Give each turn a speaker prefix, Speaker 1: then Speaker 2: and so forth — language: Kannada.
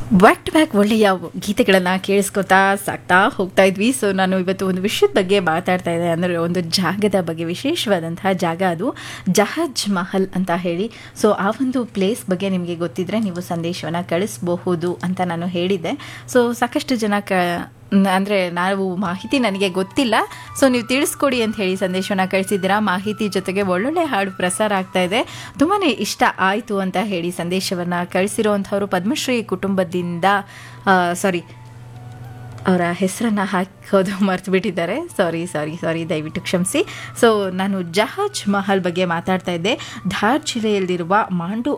Speaker 1: ಬ್ಯಾಕ್ ಟು ಬ್ಯಾಕ್ ಒಳ್ಳೆಯ ಗೀತೆಗಳನ್ನು ಕೇಳಿಸ್ಕೊತಾ ಸಾಕ್ತಾ ಹೋಗ್ತಾ ಇದ್ವಿ ಸೊ ನಾನು ಇವತ್ತು ಒಂದು ವಿಷಯದ ಬಗ್ಗೆ ಮಾತಾಡ್ತಾ ಇದ್ದೆ ಅಂದರೆ ಒಂದು ಜಾಗದ ಬಗ್ಗೆ ವಿಶೇಷವಾದಂತಹ ಜಾಗ ಅದು ಜಹಜ್ ಮಹಲ್ ಅಂತ ಹೇಳಿ ಸೊ ಆ ಒಂದು ಪ್ಲೇಸ್ ಬಗ್ಗೆ ನಿಮಗೆ ಗೊತ್ತಿದ್ರೆ ನೀವು ಸಂದೇಶವನ್ನು ಕಳಿಸಬಹುದು ಅಂತ ನಾನು ಹೇಳಿದ್ದೆ ಸೊ ಸಾಕಷ್ಟು ಜನ ಕ ಅಂದರೆ ನಾವು ಮಾಹಿತಿ ನನಗೆ ಗೊತ್ತಿಲ್ಲ ಸೊ ನೀವು ತಿಳಿಸ್ಕೊಡಿ ಅಂತ ಹೇಳಿ ಸಂದೇಶವನ್ನು ಕಳಿಸಿದ್ದೀರಾ ಮಾಹಿತಿ ಜೊತೆಗೆ ಒಳ್ಳೊಳ್ಳೆ ಹಾಡು ಪ್ರಸಾರ ಆಗ್ತಾ ಇದೆ ತುಂಬಾ ಇಷ್ಟ ಆಯಿತು ಅಂತ ಹೇಳಿ ಸಂದೇಶವನ್ನು ಕಳಿಸಿರುವಂಥವ್ರು ಪದ್ಮಶ್ರೀ ಕುಟುಂಬದಿಂದ ಸಾರಿ ಅವರ ಹೆಸರನ್ನು ಹಾಕೋದು ಮರ್ತು ಬಿಟ್ಟಿದ್ದಾರೆ ಸಾರಿ ಸಾರಿ ಸಾರಿ ದಯವಿಟ್ಟು ಕ್ಷಮಿಸಿ ಸೊ ನಾನು ಜಹಾಜ್ ಮಹಲ್ ಬಗ್ಗೆ ಮಾತಾಡ್ತಾ ಇದ್ದೆ ಧಾರ್ ಜಿಲ್ಲೆಯಲ್ಲಿರುವ ಮಾಂಡು